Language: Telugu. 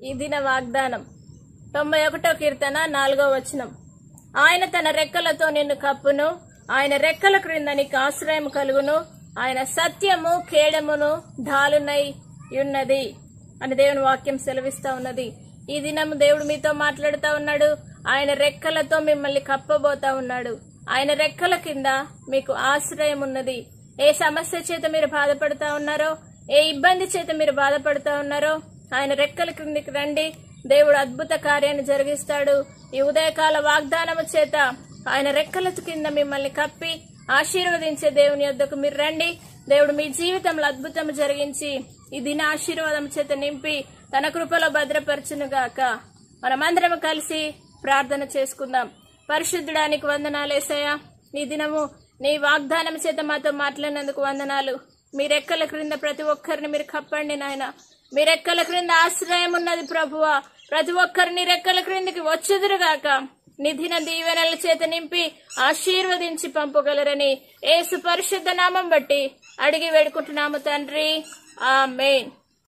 ఈ దిన వాగ్దానం తొంభై ఒకటో కీర్తన నాలుగో వచనం ఆయన తన రెక్కలతో నిన్ను కప్పును ఆయన రెక్కల క్రింద నీకు ఆశ్రయం కలుగును ఆయన సత్యము కేడమును ఢాలునై ఉన్నది అని దేవుని వాక్యం సెలవిస్తా ఉన్నది ఈ దినం దేవుడు మీతో మాట్లాడుతా ఉన్నాడు ఆయన రెక్కలతో మిమ్మల్ని కప్పబోతా ఉన్నాడు ఆయన రెక్కల కింద మీకు ఆశ్రయం ఉన్నది ఏ సమస్య చేత మీరు బాధపడుతా ఉన్నారో ఏ ఇబ్బంది చేత మీరు బాధపడుతా ఉన్నారో ఆయన రెక్కల క్రిందికి రండి దేవుడు అద్భుత కార్యాన్ని జరిగిస్తాడు ఈ ఉదయకాల వాగ్దానము చేత ఆయన రెక్కల కింద మిమ్మల్ని కప్పి ఆశీర్వదించే దేవుని యొద్దకు మీరు రండి దేవుడు మీ జీవితంలో అద్భుతం జరిగించి ఈ దిన ఆశీర్వాదం చేత నింపి తన కృపలో భద్రపరచునుగాక మనమందరం కలిసి ప్రార్థన చేసుకుందాం పరిశుద్ధుడానికి వందనాలేసయ్యా ఈ దినము నీ వాగ్దానం చేత మాతో మాట్లాడినందుకు వందనాలు మీ రెక్కల క్రింద ప్రతి ఒక్కరిని మీరు కప్పండి నాయన మీ రెక్కల క్రింద ఆశ్రయం ఉన్నది ప్రభువా ప్రతి ఒక్కరిని రెక్కల క్రిందికి వచ్చుదురుగాక నిధిన దీవెనల చేత నింపి ఆశీర్వదించి పంపగలరని ఏసు పరిశుద్ధ నామం బట్టి అడిగి వేడుకుంటున్నాము తండ్రి ఆమెన్